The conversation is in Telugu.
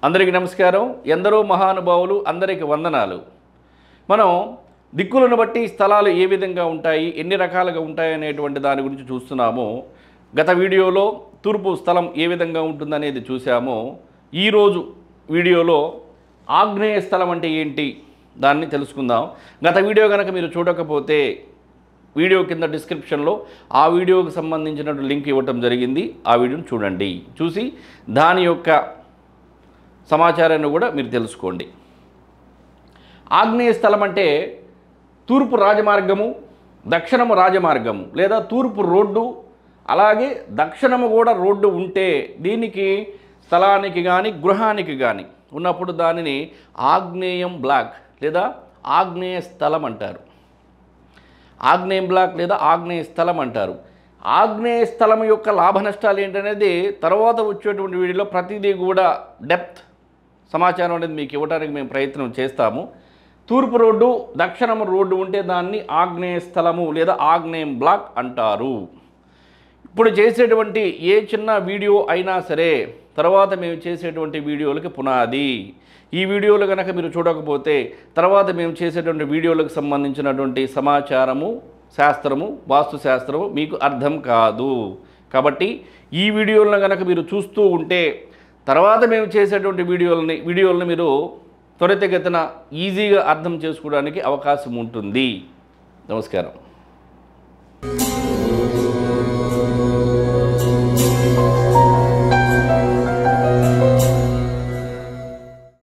అందరికీ నమస్కారం ఎందరో మహానుభావులు అందరికీ వందనాలు మనం దిక్కులను బట్టి స్థలాలు ఏ విధంగా ఉంటాయి ఎన్ని రకాలుగా ఉంటాయి అనేటువంటి దాని గురించి చూస్తున్నాము గత వీడియోలో తూర్పు స్థలం ఏ విధంగా ఉంటుందనేది చూసాము ఈరోజు వీడియోలో ఆగ్నేయ స్థలం అంటే ఏంటి దాన్ని తెలుసుకుందాం గత వీడియో కనుక మీరు చూడకపోతే వీడియో కింద డిస్క్రిప్షన్లో ఆ వీడియోకి సంబంధించిన లింక్ ఇవ్వటం జరిగింది ఆ వీడియోని చూడండి చూసి దాని యొక్క సమాచారాన్ని కూడా మీరు తెలుసుకోండి ఆగ్నేయ స్థలం అంటే తూర్పు రాజమార్గము దక్షిణము రాజమార్గము లేదా తూర్పు రోడ్డు అలాగే దక్షిణము కూడా రోడ్డు ఉంటే దీనికి స్థలానికి కానీ గృహానికి కానీ ఉన్నప్పుడు దానిని ఆగ్నేయం బ్లాక్ లేదా ఆగ్నేయ స్థలం అంటారు ఆగ్నేయం బ్లాక్ లేదా ఆగ్నేయ స్థలం అంటారు ఆగ్నేయ స్థలం యొక్క లాభ నష్టాలు ఏంటనేది తర్వాత వచ్చేటువంటి వీడియోలో ప్రతిదీ కూడా డెప్త్ సమాచారం అనేది మీకు ఇవ్వడానికి మేము ప్రయత్నం చేస్తాము తూర్పు రోడ్డు దక్షిణం రోడ్డు ఉంటే దాన్ని ఆగ్నేయ స్థలము లేదా ఆగ్నేయం బ్లాక్ అంటారు ఇప్పుడు చేసేటువంటి ఏ చిన్న వీడియో అయినా సరే తర్వాత మేము చేసేటువంటి వీడియోలకి పునాది ఈ వీడియోలు కనుక మీరు చూడకపోతే తర్వాత మేము చేసేటువంటి వీడియోలకు సంబంధించినటువంటి సమాచారము శాస్త్రము వాస్తు శాస్త్రము మీకు అర్థం కాదు కాబట్టి ఈ వీడియోలను కనుక మీరు చూస్తూ ఉంటే తర్వాత మేము చేసేటువంటి వీడియోలని వీడియోలను మీరు త్వరితగతిన ఈజీగా అర్థం చేసుకోవడానికి అవకాశం ఉంటుంది నమస్కారం